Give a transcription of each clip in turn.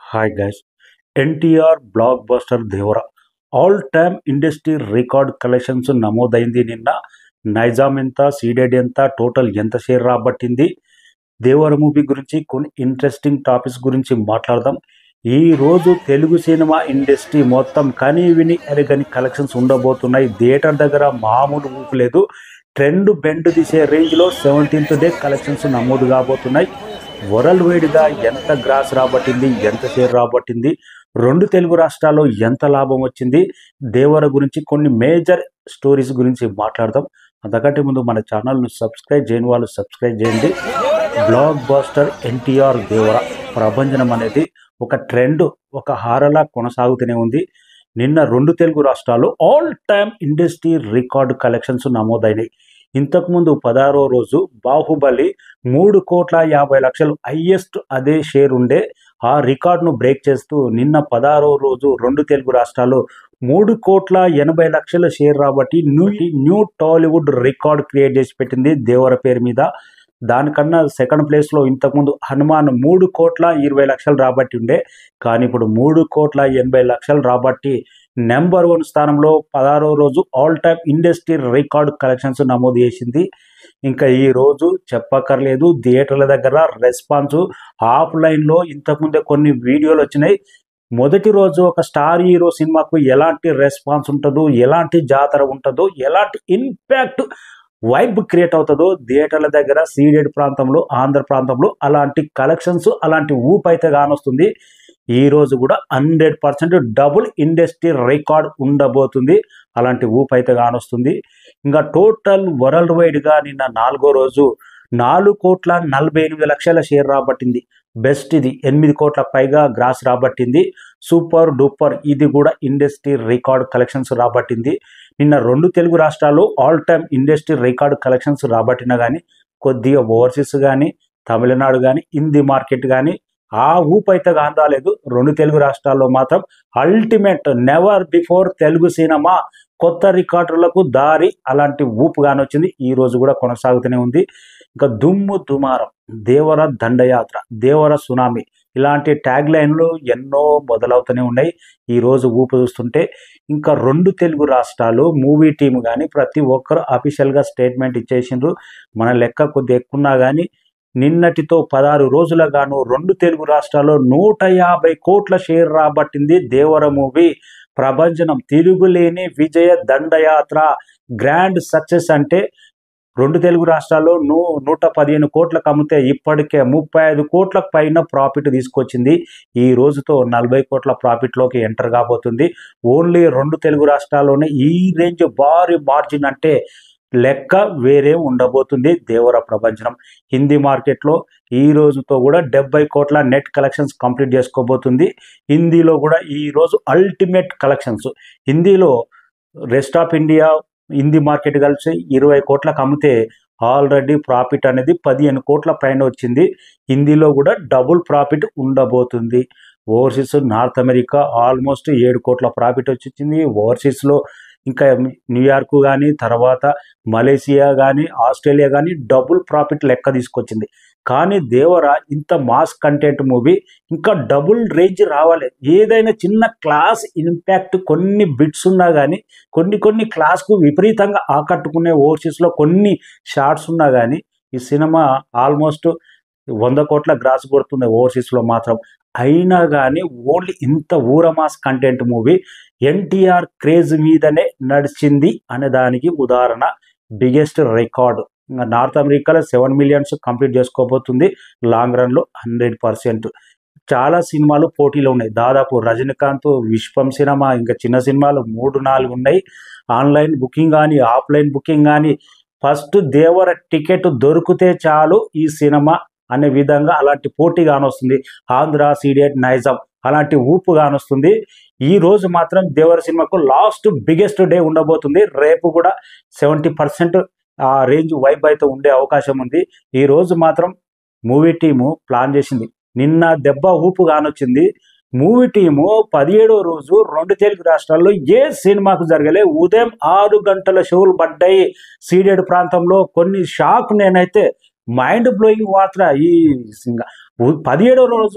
hi guys NTR block buster Devara all time industry record collections నమోదైంది నిన్న నైజాం ఎంత Ceded ఎంత టోటల్ ఎంత షేర్ రాబట్టింది దేవర మూవీ గురించి కొన్ని ఇంట్రెస్టింగ్ టాపిక్స్ గురించి మాట్లాడదాం ఈ రోజు తెలుగు సినిమా ఇండస్ట్రీ మొత్తం కని విని ఎరగని కలెక్షన్స్ ఉండబోతున్నాయి థియేటర్ దగ్గర మామూలు ఊపు లేదు ట్రెండ్ బెండ్ తీసే రేంజ్లో సెవెంటీన్త్ డే కలెక్షన్స్ నమోదు కాబోతున్నాయి వరల్డ్ వైడ్గా ఎంత గ్రాస్ రాబట్టింది ఎంత షేర్ రాబట్టింది రెండు తెలుగు రాష్ట్రాల్లో ఎంత లాభం వచ్చింది దేవర గురించి కొన్ని మేజర్ స్టోరీస్ గురించి మాట్లాడదాం అంతకంటే ముందు మన ఛానల్ను సబ్స్క్రైబ్ చేయని వాళ్ళు సబ్స్క్రైబ్ చేయండి బ్లాక్ బాస్టర్ ఎన్టీఆర్ దేవర ప్రభంజనం అనేది ఒక ట్రెండ్ ఒక హారలా కొనసాగుతూనే ఉంది నిన్న రెండు తెలుగు రాష్ట్రాలు all time industry record collections నమోదైనాయి ఇంతకుముందు పదహారో రోజు బాహుబలి మూడు కోట్ల యాభై లక్షలు హైయెస్ట్ అదే షేర్ ఉండే ఆ రికార్డును బ్రేక్ చేస్తూ నిన్న పదహారో రోజు రెండు తెలుగు రాష్ట్రాల్లో మూడు కోట్ల ఎనభై లక్షల షేర్ రాబట్టి new new Tollywood record create చేసి పెట్టింది దేవర పేరు మీద దానికన్నా సెకండ్ ప్లేస్లో ఇంతకుముందు హనుమాన్ మూడు కోట్ల ఇరవై లక్షలు రాబట్టి ఉండే కానీ ఇప్పుడు మూడు కోట్ల ఎనభై లక్షలు రాబట్టి నెంబర్ వన్ స్థానంలో పదహారో రోజు all time industry record collections నమోదు చేసింది ఇంకా ఈ రోజు చెప్పక్కర్లేదు థియేటర్ల దగ్గర రెస్పాన్స్ ఆఫ్లైన్లో ఇంతకుముందే కొన్ని వీడియోలు వచ్చినాయి మొదటి రోజు ఒక స్టార్ హీరో సినిమాకు ఎలాంటి రెస్పాన్స్ ఉంటుందో ఎలాంటి జాతర ఉంటుందో ఎలాంటి ఇంపాక్ట్ వైబ్ క్రియేట్ అవుతుందో థియేటర్ల దగ్గర సీడెడ్ ప్రాంతంలో ఆంధ్ర ప్రాంతంలో అలాంటి కలెక్షన్స్ అలాంటి ఊపు అయితే కానొస్తుంది ఈ రోజు కూడా hundred percent double industry record ఉండబోతుంది అలాంటి ఊపు అయితే కానొస్తుంది ఇంకా టోటల్ వరల్డ్ వైడ్గా నిన్న నాలుగో రోజు నాలుగు కోట్ల నలభై ఎనిమిది లక్షల షేర్ రాబట్టింది బెస్ట్ ఇది ఎనిమిది కోట్ల పైగా గ్రాస్ రాబట్టింది సూపర్ డూపర్ ఇది కూడా ఇండస్ట్రీ రికార్డ్ కలెక్షన్స్ రాబట్టింది నిన్న రెండు తెలుగు రాష్ట్రాల్లో all time industry record collections రాబట్టినా కానీ కొద్దిగా ఓవర్సీస్ కానీ తమిళనాడు కానీ హిందీ మార్కెట్ కానీ ఆ ఊపు అయితే కాని రాలేదు రెండు తెలుగు రాష్ట్రాల్లో మాత్రం ultimate never before Telugu cinema కొత్త రికార్డులకు దారి అలాంటి ఊపు కానొచ్చింది ఈ రోజు కూడా కొనసాగుతూనే ఉంది ఇంకా దుమ్ము దుమారం దేవర దండయాత్ర దేవర సునామీ ఇలాంటి ట్యాగ్ లైన్లు ఎన్నో మొదలవుతూనే ఉన్నాయి ఈ రోజు ఊపు చూస్తుంటే ఇంకా రెండు తెలుగు రాష్ట్రాలు మూవీ టీం కానీ ప్రతి ఒక్కరు అఫీషియల్గా స్టేట్మెంట్ ఇచ్చేసిండ్రు మన లెక్క కొద్ది ఎక్కున్నా కానీ నిన్నటితో పదహారు రోజుల గాను రెండు తెలుగు రాష్ట్రాల్లో నూట యాభై కోట్ల షేర్ రాబట్టింది దేవర మూవీ ప్రభంజనం తిరుగులేని విజయ దండయాత్ర గ్రాండ్ సక్సెస్ అంటే రెండు తెలుగు రాష్ట్రాల్లో నూ నూట పదిహేను కోట్లకు అమ్మితే ఇప్పటికే ముప్పై ఐదు కోట్ల పైన ప్రాఫిట్ తీసుకొచ్చింది ఈ రోజుతో నలభై కోట్ల ప్రాఫిట్లోకి ఎంటర్ కాబోతుంది ఓన్లీ రెండు తెలుగు రాష్ట్రాల్లోనే ఈ రేంజ్ భారీ మార్జిన్ అంటే లెక్క వేరే ఉండబోతుంది దేవర ప్రపంచం హిందీ మార్కెట్లో ఈ రోజుతో కూడా డెబ్బై కోట్ల నెట్ కలెక్షన్స్ కంప్లీట్ చేసుకోబోతుంది హిందీలో కూడా ఈ రోజు అల్టిమేట్ కలెక్షన్స్ హిందీలో rest of India Hindi market కలిసి ఇరవై కోట్లకు అమ్మితే ఆల్రెడీ ప్రాఫిట్ అనేది పదిహేను కోట్ల పైన వచ్చింది హిందీలో కూడా డబుల్ ప్రాఫిట్ ఉండబోతుంది ఓవర్సీస్ నార్త్ అమెరికా ఆల్మోస్ట్ ఏడు కోట్ల ప్రాఫిట్ వచ్చింది ఓవర్సీస్లో ఇంకా న్యూయార్క్ కానీ తర్వాత మలేసియా కానీ ఆస్ట్రేలియా కానీ డబుల్ ప్రాఫిట్ లెక్క తీసుకొచ్చింది కానీ దేవర ఇంత మాస్ కంటెంట్ మూవీ ఇంకా డబుల్ రేంజ్ రావాలి ఏదైనా చిన్న క్లాస్ ఇంపాక్ట్ కొన్ని బిట్స్ ఉన్నా కానీ కొన్ని కొన్ని క్లాస్కు విపరీతంగా ఆకట్టుకునే ఓవర్సీస్లో కొన్ని షార్ట్స్ ఉన్నా కానీ ఈ సినిమా ఆల్మోస్ట్ వంద కోట్ల గ్రాస్ కొడుతుంది ఓవర్సీస్లో మాత్రం అయినా కానీ ఓన్లీ ఇంత ఊరమాస్ కంటెంట్ మూవీ ఎన్టీఆర్ క్రేజ్ మీదనే నడిచింది అనే దానికి ఉదాహరణ బిగ్గెస్ట్ రికార్డ్ ఇంకా నార్త్ అమెరికాలో సెవెన్ మిలియన్స్ కంప్లీట్ చేసుకోబోతుంది లాంగ్ రన్లో హండ్రెడ్ పర్సెంట్ చాలా సినిమాలు పోటీలో ఉన్నాయి దాదాపు రజనీకాంత్ విశ్వం సినిమా ఇంకా చిన్న సినిమాలు మూడు నాలుగు ఉన్నాయి ఆన్లైన్ బుకింగ్ కానీ ఆఫ్లైన్ బుకింగ్ కానీ ఫస్ట్ దేవర టికెట్ దొరికితే చాలు ఈ సినిమా అనే విధంగా అలాంటి పోటీ కానొస్తుంది ఆంధ్ర సీడియట్ నైజాం అలాంటి ఊపు కానొస్తుంది ఈ రోజు మాత్రం దేవర సినిమాకు లాస్ట్ బిగ్గెస్ట్ డే ఉండబోతుంది రేపు కూడా సెవెంటీ పర్సెంట్ ఆ రేంజ్ వైబ్ అయితే ఉండే అవకాశం ఉంది ఈ రోజు మాత్రం మూవీ టీము ప్లాన్ చేసింది నిన్న దెబ్బ ఊపు కానొచ్చింది మూవీ టీము పదిహేడో రోజు రెండు తెలుగు రాష్ట్రాల్లో ఏ సినిమాకు జరగలే ఉదయం ఆరు గంటల షోలు పడ్డాయి సీడెడ్ ప్రాంతంలో కొన్ని షాక్ నేనైతే మైండ్ బ్లోయింగ్ వార్త ఈ పదిహేడో రోజు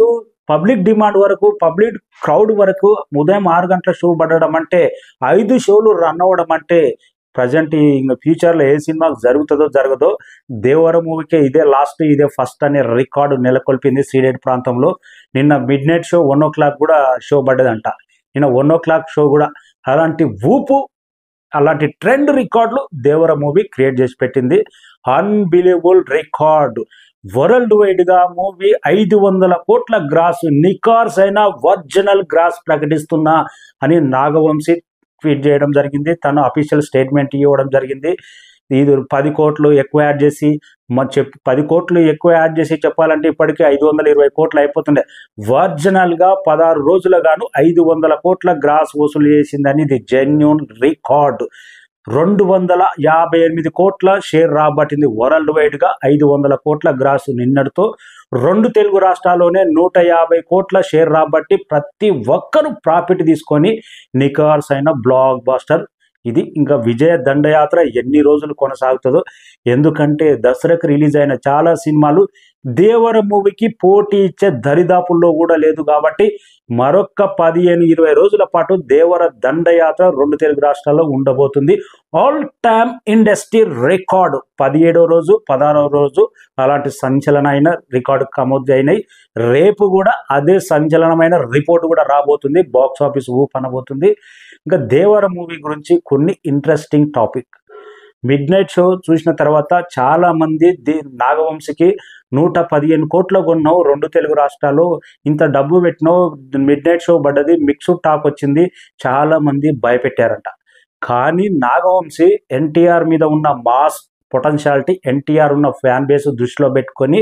పబ్లిక్ డిమాండ్ వరకు పబ్లిక్ క్రౌడ్ వరకు ఉదయం ఆరు గంటల షో పడడం అంటే ఐదు షోలు రన్ అవ్వడం అంటే ప్రజెంట్ ఇంకా ఫ్యూచర్లో ఏ సినిమా జరుగుతుందో జరగదో దేవర మూవీకే ఇదే లాస్ట్ ఇదే ఫస్ట్ అనే రికార్డు నెలకొల్పింది సీడెడ్ ప్రాంతంలో నిన్న midnight show one o'clock కూడా షో పడ్డదంట నిన్న వన్ ఓ క్లాక్ షో కూడా అలాంటి ఊపు అలాంటి ట్రెండ్ రికార్డులు దేవర మూవీ క్రియేట్ చేసి పెట్టింది అన్బిలీవబుల్ రికార్డ్ వరల్డ్ వైడ్ గా మూవీ ఐదు వందల కోట్ల గ్రాస్ నికార్స్ అయిన ఒరిజినల్ గ్రాస్ ప్రకటిస్తున్నా అని నాగవంశీ ట్వీట్ చేయడం జరిగింది తను అఫీషియల్ స్టేట్మెంట్ ఇవ్వడం జరిగింది ఇది పది కోట్లు ఎక్కువ యాడ్ చేసి మ చెప్ పది కోట్లు ఎక్కువ యాడ్ చేసి చెప్పాలంటే ఇప్పటికే ఐదు వందల ఇరవై కోట్లు అయిపోతుండే ఒరిజినల్ గా పదహారు రోజుల గాను ఐదు వందల కోట్ల గ్రాస్ వసూలు చేసిందని ఇది జెన్యున్ రికార్డ్ రెండు వందల యాభై ఎనిమిది కోట్ల షేర్ రాబట్టింది వరల్డ్ వైడ్ గా ఐదు వందల కోట్ల గ్రాస్ నిన్నటితో రెండు తెలుగు రాష్ట్రాల్లోనే నూట యాభై కోట్ల షేర్ రాబట్టి ప్రతి ఒక్కరు ప్రాఫిట్ తీసుకొని నికార్స్ అయిన బ్లాక్ బాస్టర్ ఇది ఇంకా విజయ దండయాత్ర ఎన్ని రోజులు కొనసాగుతుందో ఎందుకంటే దసరాకు రిలీజ్ అయిన చాలా సినిమాలు దేవర మూవీకి పోటీ ఇచ్చే దరిదాపుల్లో కూడా లేదు కాబట్టి మరొక పదిహేను ఇరవై రోజుల పాటు దేవర దండయాత్ర రెండు తెలుగు రాష్ట్రాల్లో ఉండబోతుంది ఆల్ టైమ్ ఇండస్ట్రీ రికార్డు పదిహేడవ రోజు పదహారవ రోజు అలాంటి సంచలనమైన రికార్డు కమోదు అయినాయి రేపు కూడా అదే సంచలనమైన రిపోర్ట్ కూడా రాబోతుంది బాక్స్ ఆఫీస్ ఊప్ అనబోతుంది ఇంకా దేవర మూవీ గురించి కొన్ని interesting topic midnight show చూసిన తర్వాత చాలా మంది ది నాగవంశికి నూట పదిహేను కోట్ల కొన్నావు రెండు తెలుగు రాష్ట్రాలు ఇంత డబ్బు పెట్టినావు మిడ్ నైట్ షో పడ్డది మిక్స్డ్ టాక్ వచ్చింది చాలా మంది భయపెట్టారంట కానీ నాగవంశి ఎన్టీఆర్ మీద ఉన్న మాస్ పొటెన్షియాలిటీ ఎన్టీఆర్ ఉన్న ఫ్యాన్ బేస్ దృష్టిలో పెట్టుకొని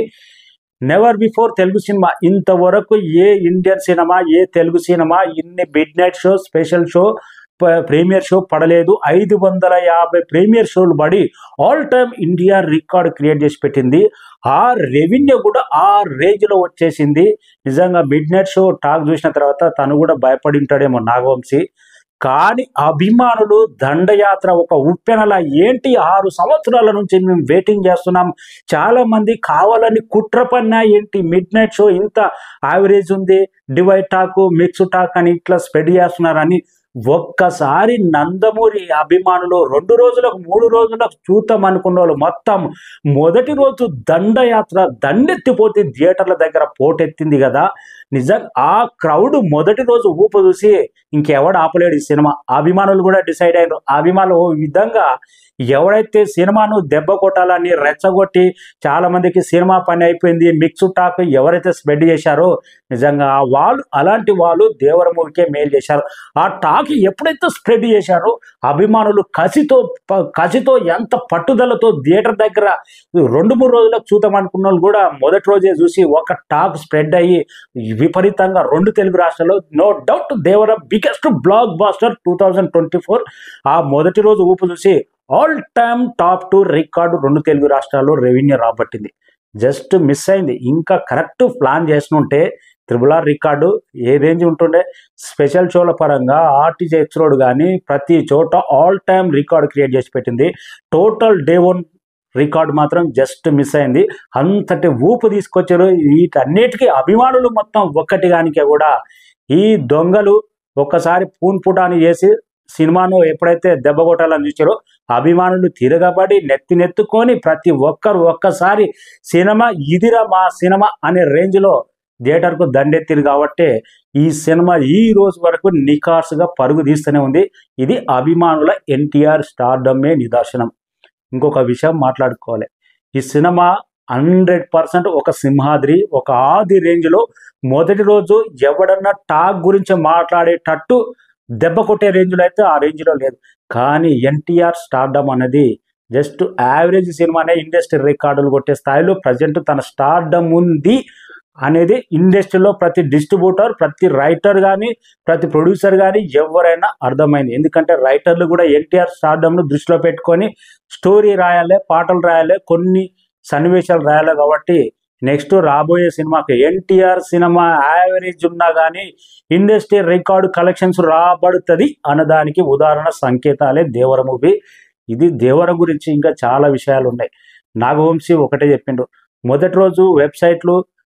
నెవర్ బిఫోర్ తెలుగు సినిమా ఇంతవరకు ఏ ఇండియన్ సినిమా ఏ తెలుగు సినిమా ఇన్ని midnight show special show ప- ప్రీమియర్ షో పడలేదు ఐదు వందల యాభై ప్రీమియర్ షోలు పడి all time India record create చేసి పెట్టింది ఆ రెవెన్యూ కూడా ఆ రేంజ్ లో వచ్చేసింది నిజంగా మిడ్ నైట్ షో టాక్ చూసిన తర్వాత తను కూడా భయపడి ఉంటాడేమో నాగవంశి కానీ అభిమానులు దండయాత్ర ఒక ఉప్పెనలా ఏంటి ఆరు సంవత్సరాల నుంచి మేము వెయిటింగ్ చేస్తున్నాం చాలా మంది కావాలని కుట్ర పన్నా ఏంటి మిడ్ నైట్ షో ఇంత యావరేజ్ ఉంది డివైడ్ టాక్ మిక్స్ టాక్ అని ఇట్లా స్ప్రెడ్ చేస్తున్నారని ఒక్కసారి నందమూరి అభిమానులు రెండు రోజులకు మూడు రోజులకు చూద్దాం అనుకున్న వాళ్ళు మొత్తం మొదటి రోజు దండయాత్ర దండెత్తిపోతే థియేటర్ల దగ్గర పోటెత్తింది కదా నిజం ఆ క్రౌడ్ మొదటి రోజు ఊపు చూసి ఇంకెవడు ఆపలేడు ఈ సినిమా అభిమానులు కూడా డిసైడ్ అయ్యారు ఆ అభిమానులు ఓ విధంగా ఎవడైతే సినిమాను దెబ్బ కొట్టాలని రెచ్చగొట్టి చాలా మందికి సినిమా పని అయిపోయింది మిక్స్ టాక్ ఎవరైతే స్ప్రెడ్ చేశారో నిజంగా ఆ వాళ్ళు అలాంటి వాళ్ళు దేవర మూవీకే మేలు చేశారు ఆ టాక్ ఎప్పుడైతే స్ప్రెడ్ చేశారో అభిమానులు కసితో ప- కసితో ఎంత పట్టుదలతో థియేటర్ దగ్గర రెండు మూడు రోజులకు చూద్దాం అనుకున్న వాళ్ళు కూడా మొదటి రోజే చూసి ఒక టాక్ స్ప్రెడ్ అయ్యి విపరీతంగా రెండు తెలుగు రాష్ట్రాల్లో no doubt Devara biggest blockbuster two thousand twenty four ఆ మొదటి రోజు ఊపు చూసి all time top two record రెండు తెలుగు రాష్ట్రాల్లో రెవెన్యూ రాబట్టింది జస్ట్ మిస్ అయింది ఇంకా కరెక్ట్ ప్లాన్ చేసినుంటే త్రిబుల్ ఆర్ రికార్డు ఏ రేంజ్ ఉంటుండే స్పెషల్ షోల పరంగా ఆర్టీజీ రోడ్ కానీ ప్రతి చోట ఆల్ టైమ్ రికార్డ్ క్రియేట్ చేసి పెట్టింది టోటల్ డే వన్ రికార్డ్ మాత్రం జస్ట్ మిస్ అయింది అంతటి ఊపు తీసుకొచ్చారు వీటన్నిటికీ అభిమానులు మొత్తం ఒక్కటిగానికే కూడా ఈ దొంగలు ఒక్కసారి పూన్ పుటాని చేసి సినిమాను ఎప్పుడైతే దెబ్బ కొట్టాలని చూచారో అభిమానులు తిరగబడి నెత్తి నెత్తుకొని ప్రతి ఒక్కరు ఒక్కసారి సినిమా ఇదిరా మా సినిమా అనే రేంజ్లో థియేటర్కు దండెత్తిరు కాబట్టి ఈ సినిమా ఈ రోజు వరకు నికార్సుగా పరుగు తీస్తూనే ఉంది ఇది అభిమానుల ఎన్టీఆర్ స్టార్డమ్మే నిదర్శనం ఇంకొక విషయం మాట్లాడుకోవాలి ఈ సినిమా హండ్రెడ్ పర్సెంట్ ఒక సింహాద్రి ఒక ఆది రేంజ్లో మొదటి రోజు ఎవడన్నా టాక్ గురించి మాట్లాడేటట్టు దెబ్బ కొట్టే రేంజ్లో అయితే ఆ రేంజ్లో లేదు కానీ ఎన్టీఆర్ స్టార్డమ్ అనేది జస్ట్ యావరేజ్ సినిమానే ఇండస్ట్రీ రికార్డులు కొట్టే స్థాయిలో ప్రజెంట్ తన స్టార్డమ్ ఉంది అనేది ఇండస్ట్రీలో ప్రతి డిస్ట్రిబ్యూటర్ ప్రతి రైటర్ కానీ ప్రతి ప్రొడ్యూసర్ కానీ ఎవరైనా అర్థమైంది ఎందుకంటే రైటర్లు కూడా ఎన్టీఆర్ స్టార్డమ్ను దృష్టిలో పెట్టుకొని స్టోరీ రాయాలి పాటలు రాయాలి కొన్ని సన్నివేశాలు రాయాలి కాబట్టి నెక్స్ట్ రాబోయే సినిమాకి ఎన్టీఆర్ సినిమా యావరేజ్ ఉన్నా కానీ ఇండస్ట్రీ రికార్డు కలెక్షన్స్ రాబడుతుంది అన్నదానికి ఉదాహరణ సంకేతాలే దేవర మూవీ ఇది దేవర గురించి ఇంకా చాలా విషయాలు ఉన్నాయి నాగవంశీ ఒకటే చెప్పిండు మొదటి రోజు వెబ్సైట్లు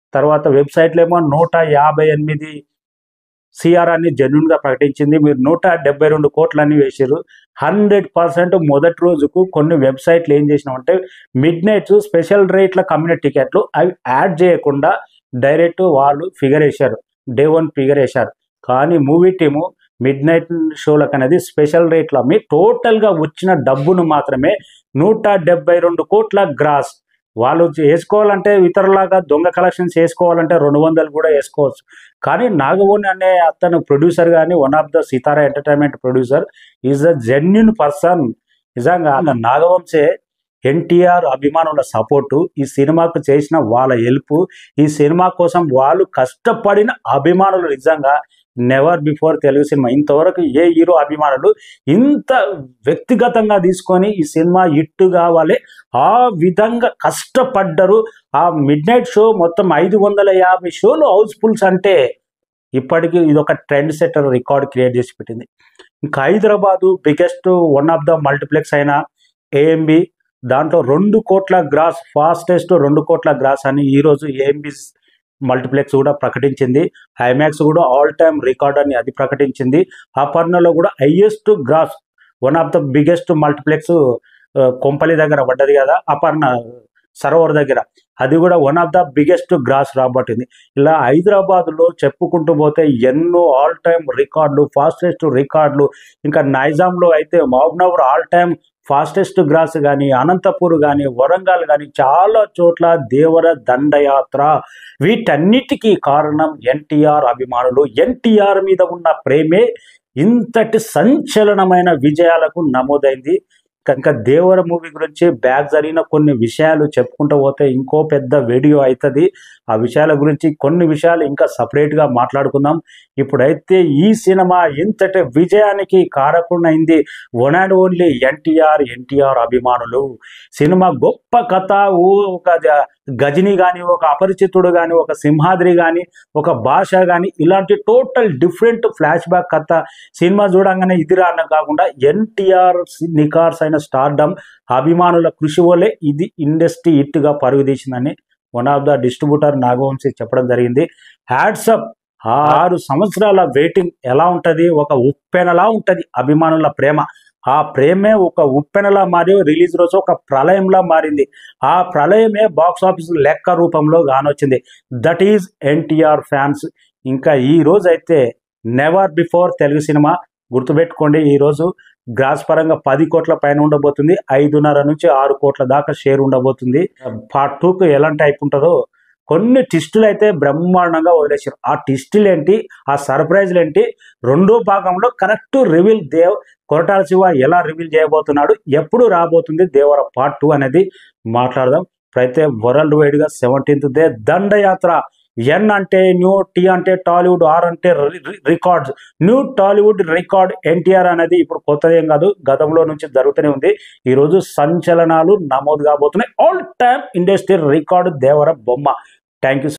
తర్వాత వెబ్సైట్లో ఏమో నూట యాభై ఎనిమిది సిఆర్ అని జెన్యున్గా ప్రకటించింది మీరు నూట డెబ్బై రెండు కోట్లని వేసారు హండ్రెడ్ పర్సెంట్ మొదటి రోజుకు కొన్ని వెబ్సైట్లు ఏం చేసినామంటే మిడ్ నైట్స్ స్పెషల్ రేట్ల కమ్యూనిటీ టికెట్లు అవి యాడ్ చేయకుండా డైరెక్ట్ వాళ్ళు ఫిగర్ వేశారు డే వన్ ఫిగర్ వేశారు కానీ మూవీ టీము మిడ్ నైట్ షోలకు అనేది స్పెషల్ రేట్లు అమ్మి టోటల్గా వచ్చిన డబ్బును మాత్రమే నూట డెబ్బై రెండు కోట్ల గ్రాస్ వాళ్ళు వేసుకోవాలంటే ఇతరులాగా దొంగ కలెక్షన్స్ వేసుకోవాలంటే రెండు వందలు కూడా వేసుకోవచ్చు కానీ నాగవోని అనే అతను ప్రొడ్యూసర్ కానీ one of the Sithara entertainment producer is a genuine person నిజంగా నాగవంశే ఎన్టీఆర్ అభిమానుల సపోర్టు ఈ సినిమాకు చేసిన వాళ్ళ హెల్ప్ ఈ సినిమా కోసం వాళ్ళు కష్టపడిన అభిమానులు నిజంగా నెవర్ బిఫోర్ తెలుగు సినిమా ఇంతవరకు ఏ హీరో అభిమానులు ఇంత వ్యక్తిగతంగా తీసుకొని ఈ సినిమా హిట్ కావాలి ఆ విధంగా కష్టపడ్డరు ఆ మిడ్ నైట్ షో మొత్తం ఐదు వందల యాభై షోలు హౌస్ఫుల్స్ అంటే ఇప్పటికీ ఇది ఒక ట్రెండ్ సెటర్ రికార్డ్ క్రియేట్ చేసి పెట్టింది ఇంకా Hyderabad biggest one of the multiplex అయిన ఏఎంబి దాంట్లో రెండు కోట్ల గ్రాస్ ఫాస్టెస్ట్ రెండు కోట్ల గ్రాస్ అని ఈరోజు ఏఎంబి మల్టీప్లెక్స్ కూడా ప్రకటించింది ఐమాక్స్ కూడా ఆల్ టైమ్ రికార్డ్ అని అది ప్రకటించింది అపర్ణలో కూడా highest gross one of the biggest multiplex Kompally దగ్గర పడ్డది కదా అపర్ణ సరోవర్ దగ్గర అది కూడా one of the biggest gross రాబట్టింది ఇలా హైదరాబాద్లో చెప్పుకుంటూ పోతే ఎన్నో ఆల్ టైమ్ రికార్డులు ఫాస్టెస్ట్ రికార్డులు ఇంకా నైజాంలో అయితే Mahabubnagar all time fastest gross కానీ అనంతపూర్ కానీ వరంగల్ కానీ చాలా చోట్ల దేవర దండయాత్ర వీటన్నిటికీ కారణం ఎన్టీఆర్ అభిమానులు ఎన్టీఆర్ మీద ఉన్న ప్రేమే ఇంతటి సంచలనమైన విజయాలకు నమోదైంది కనుక దేవర మూవీ గురించి బ్యాక్ జరిగిన కొన్ని విషయాలు చెప్పుకుంటూ పోతే ఇంకో పెద్ద వీడియో అవుతుంది ఆ విషయాల గురించి కొన్ని విషయాలు ఇంకా సపరేట్గా మాట్లాడుకుందాం ఇప్పుడైతే ఈ సినిమా ఇంతటి విజయానికి కారకుడైంది one and only NTR NTR అభిమానులు సినిమా గొప్ప కథ ఊ ఒక జ- గజని కానీ ఒక అపరిచితుడు కానీ ఒక సింహాద్రి కానీ ఒక భాష కానీ ఇలాంటి టోటల్ డిఫరెంట్ ఫ్లాష్ బ్యాక్ కథ సినిమా చూడంగానే ఇదిరా అన్న కాకుండా ఎన్టీఆర్ నికార్స్ అయిన స్టార్డమ్ అభిమానుల కృషి వల్లే ఇది ఇండస్ట్రీ హిట్గా పరుగు తీసిందని one of the distributor Nagavamsi చెప్పడం జరిగింది హ్యాట్సప్ ఆరు సంవత్సరాల వెయిటింగ్ ఎలా ఉంటది ఒక ఉప్పెనలా ఉంటది అభిమానుల ప్రేమ ఆ ప్రేమే ఒక ఉప్పెనలా మారి రిలీజ్ రోజు ఒక ప్రళయంలా మారింది ఆ ప్రళయమే బాక్స్ ఆఫీస్ లెక్క రూపంలో గానొచ్చింది దట్ ఈజ్ ఎన్టీఆర్ ఫ్యాన్స్ ఇంకా ఈ రోజు అయితే నెవర్ బిఫోర్ తెలుగు సినిమా గుర్తుపెట్టుకోండి ఈ రోజు గ్రాస్ పరంగా పది కోట్ల పైన ఉండబోతుంది ఐదున్నర నుంచి ఆరు కోట్ల దాకా షేర్ ఉండబోతుంది పార్ట్ టూకు ఎలాంటి టైప్ ఉంటుందో కొన్ని టిస్టులు అయితే బ్రహ్మాండంగా వదిలేశారు ఆ టిస్టులు ఏంటి ఆ సర్ప్రైజ్లు ఏంటి రెండో భాగంలో కరెక్ట్ రివీల్ దేవ్ కొరటాల శివ ఎలా రివీల్ చేయబోతున్నాడు ఎప్పుడు రాబోతుంది దేవర పార్ట్ టూ అనేది మాట్లాడదాం ఇప్పుడైతే వరల్డ్ వైడ్ గా సెవెంటీన్త్ డే దండయాత్ర ఎన్ అంటే న్యూ టీ అంటే టాలీవుడ్ ఆర్ అంటే records new Tollywood record NTR అనేది ఇప్పుడు కొత్తది ఏం కాదు గతంలో నుంచి జరుగుతూనే ఉంది ఈ రోజు సంచలనాలు నమోదు కాబోతున్నాయి all time industry record Devara బొమ్మ థ్యాంక్ యూ